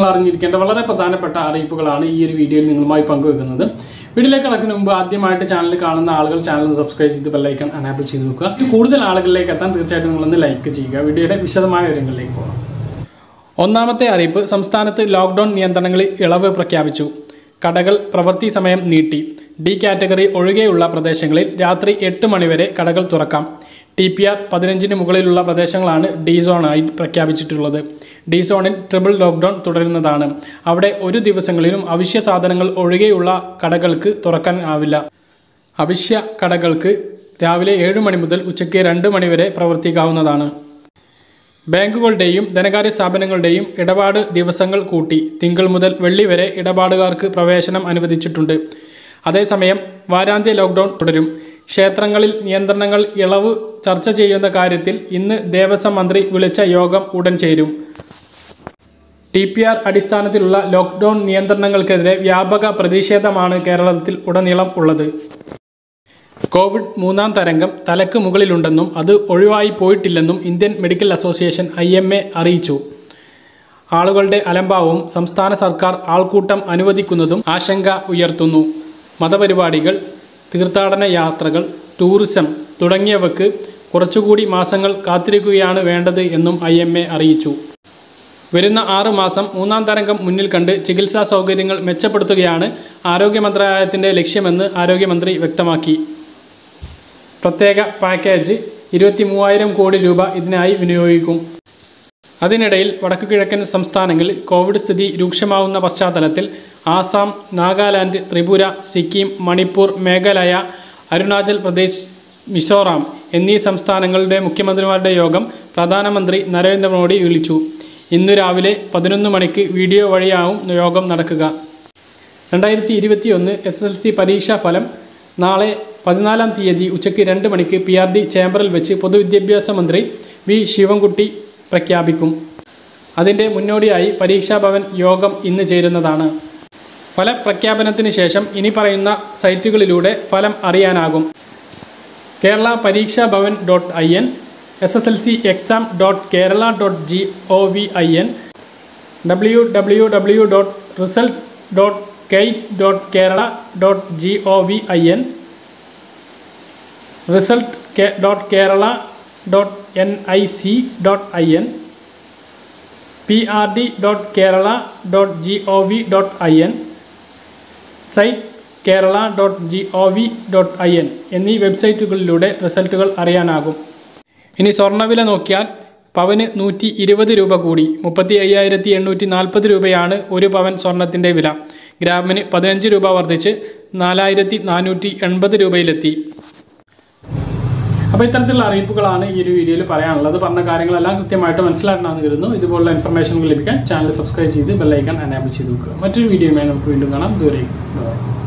നിങ്ങൾ അറിഞ്ഞിരിക്കേണ്ട വളരെ പ്രധാനപ്പെട്ട അറിയിപ്പുകളാണ് ഈ ഒരു വീഡിയോയിൽ നിങ്ങളുമായി പങ്കുവെക്കുന്നത് വീഡിയോയിലേക്ക് കടക്കുന്ന മുമ്പ് ആദ്യമായിട്ട് ചാനൽ കാണുന്ന ആളുകൾ ചാനൽ ഒന്ന് സബ്സ്ക്രൈബ് ചെയ്ത് ബെല്ലൈക്കൺ അനാബിൾ ചെയ്ത് വെക്കുക ഇത് കൂടുതൽ ആളുകളിലേക്ക് എത്താൻ തീർച്ചയായിട്ടും നിങ്ങളൊന്ന് ലൈക്ക് ചെയ്യുക വീഡിയോയുടെ വിശദമായ വിവരങ്ങളിലേക്ക് പോകാം ഒന്നാമത്തെ അറിയിപ്പ് സംസ്ഥാനത്ത് ലോക്ക്ഡൌൺ നിയന്ത്രണങ്ങളിൽ ഇളവ് പ്രഖ്യാപിച്ചു കടകൾ പ്രവൃത്തി സമയം നീട്ടി ഡി കാറ്റഗറി ഒഴികെയുള്ള പ്രദേശങ്ങളിൽ രാത്രി എട്ട് മണിവരെ കടകൾ തുറക്കാം ടി പി ആർ പതിനഞ്ചിന് മുകളിലുള്ള പ്രദേശങ്ങളാണ് ഡി സോണായി പ്രഖ്യാപിച്ചിട്ടുള്ളത് ഡി സോണിൽ ട്രിപ്പിൾ ലോക്ക്ഡൌൺ തുടരുന്നതാണ് അവിടെ ഒരു ദിവസങ്ങളിലും അവശ്യ സാധനങ്ങൾ ഒഴികെയുള്ള കടകൾക്ക് തുറക്കാൻ ആവില്ല അവശ്യ കടകൾക്ക് രാവിലെ ഏഴ് മണി മുതൽ ഉച്ചയ്ക്ക് രണ്ട് മണി വരെ പ്രവർത്തിക്കാവുന്നതാണ് ബാങ്കുകളുടെയും ധനകാര്യ സ്ഥാപനങ്ങളുടെയും ഇടപാട് ദിവസങ്ങൾ കൂട്ടി തിങ്കൾ മുതൽ വെള്ളി വരെ ഇടപാടുകാർക്ക് പ്രവേശനം അനുവദിച്ചിട്ടുണ്ട് അതേസമയം വാരാന്ത്യ ലോക്ക്ഡൌൺ തുടരും ക്ഷേത്രങ്ങളിൽ നിയന്ത്രണങ്ങൾ ഇളവ് ചർച്ച ചെയ്യുന്ന കാര്യത്തിൽ ഇന്ന് ദേവസ്വം മന്ത്രി വിളിച്ച യോഗം ഉടൻ ചേരും ടി പി ആർ അടിസ്ഥാനത്തിലുള്ള ലോക്ക്ഡൌൺ നിയന്ത്രണങ്ങൾക്കെതിരെ വ്യാപക പ്രതിഷേധമാണ് കേരളത്തിൽ ഉടനീളം ഉള്ളത് കോവിഡ് മൂന്നാം തരംഗം തലക്ക് മുകളിലുണ്ടെന്നും അത് ഒഴിവായി പോയിട്ടില്ലെന്നും Indian medical association I M A അറിയിച്ചു ആളുകളുടെ അലംഭാവവും സംസ്ഥാന സർക്കാർ ആൾക്കൂട്ടം അനുവദിക്കുന്നതും ആശങ്ക ഉയർത്തുന്നു മതപരിപാടികൾ തീർത്ഥാടന യാത്രകൾ ടൂറിസം തുടങ്ങിയവക്ക് കുറച്ചുകൂടി മാസങ്ങൾ കാത്തിരിക്കുകയാണ് വേണ്ടത് എന്നും ഐ എം എ അറിയിച്ചു വരുന്ന ആറ് മാസം മൂന്നാം തരംഗം മുന്നിൽ കണ്ട് ചികിത്സാ സൗകര്യങ്ങൾ മെച്ചപ്പെടുത്തുകയാണ് ആരോഗ്യ മന്ത്രാലയത്തിൻ്റെ ലക്ഷ്യമെന്ന് ആരോഗ്യമന്ത്രി വ്യക്തമാക്കി പ്രത്യേക പാക്കേജ് ഇരുപത്തി മൂവായിരം കോടി രൂപ ഇതിനായി വിനിയോഗിക്കും അതിനിടയിൽ വടക്കുകിഴക്കൻ സംസ്ഥാനങ്ങളിൽ കോവിഡ് സ്ഥിതി രൂക്ഷമാവുന്ന പശ്ചാത്തലത്തിൽ ആസാം നാഗാലാൻഡ് ത്രിപുര സിക്കിം മണിപ്പൂർ മേഘാലയ അരുണാചൽ പ്രദേശ് മിസോറാം എന്നീ സംസ്ഥാനങ്ങളുടെ മുഖ്യമന്ത്രിമാരുടെ യോഗം പ്രധാനമന്ത്രി നരേന്ദ്രമോദി വിളിച്ചു ഇന്ന് രാവിലെ പതിനൊന്ന് മണിക്ക് വീഡിയോ വഴിയാവും യോഗം നടക്കുക രണ്ടായിരത്തി ഇരുപത്തി ഒന്ന് എസ് എൽ സി പരീക്ഷാ ഫലം നാളെ പതിനാലാം തീയതി ഉച്ചയ്ക്ക് രണ്ട് മണിക്ക് പി ആർ ഡി ചേംബറിൽ വെച്ച് പൊതുവിദ്യാഭ്യാസ മന്ത്രി വി ശിവൻകുട്ടി പ്രഖ്യാപിക്കും അതിൻ്റെ മുന്നോടിയായി പരീക്ഷാഭവൻ യോഗം ഇന്ന് ചേരുന്നതാണ് ഫലപ്രഖ്യാപനത്തിന് ശേഷം ഇനി പറയുന്ന സൈറ്റുകളിലൂടെ ഫലം അറിയാനാകും Kerala Pareeksha Bhavan dot I N S S L C exam dot Kerala dot G O V I N W W W dot result dot KITE dot Kerala dot G O V I N result K dot Kerala dot N I C dot I N P R D dot Kerala dot G O V dot I N site Kerala dot G O V dot I N എന്നീ വെബ്സൈറ്റുകളിലൂടെ റിസൾട്ടുകൾ അറിയാനാകും ഇനി സ്വർണ്ണവില നോക്കിയാൽ പവന് നൂറ്റി ഇരുപത് രൂപ കൂടി മുപ്പത്തി അയ്യായിരത്തി എണ്ണൂറ്റി നാൽപ്പത് രൂപയാണ് ഒരു പവൻ സ്വർണത്തിൻ്റെ വില ഗ്രാമിന് പതിനഞ്ച് രൂപ വർദ്ധിച്ച് നാലായിരത്തി നാനൂറ്റി എൺപത് രൂപയിലെത്തി അപ്പോൾ ഇത്തരത്തിലുള്ള അറിയിപ്പുകളാണ് ഈ ഒരു വീഡിയോയിൽ പറയാനുള്ളത് പറഞ്ഞ കാര്യങ്ങളെല്ലാം കൃത്യമായിട്ട് മനസ്സിലാക്കണമെന്ന് കരുതുന്നു ഇതുപോലുള്ള ഇൻഫർമേഷനുകൾ ലഭിക്കാൻ ചാനൽ സബ്സ്ക്രൈബ് ചെയ്ത് ബെല്ലൈക്കൺ എനാബിൾ ചെയ്ത് വെക്കുക മറ്റൊരു വീഡിയോയുമായി നമുക്ക് വീണ്ടും കാണാം ദൂരേക്ക്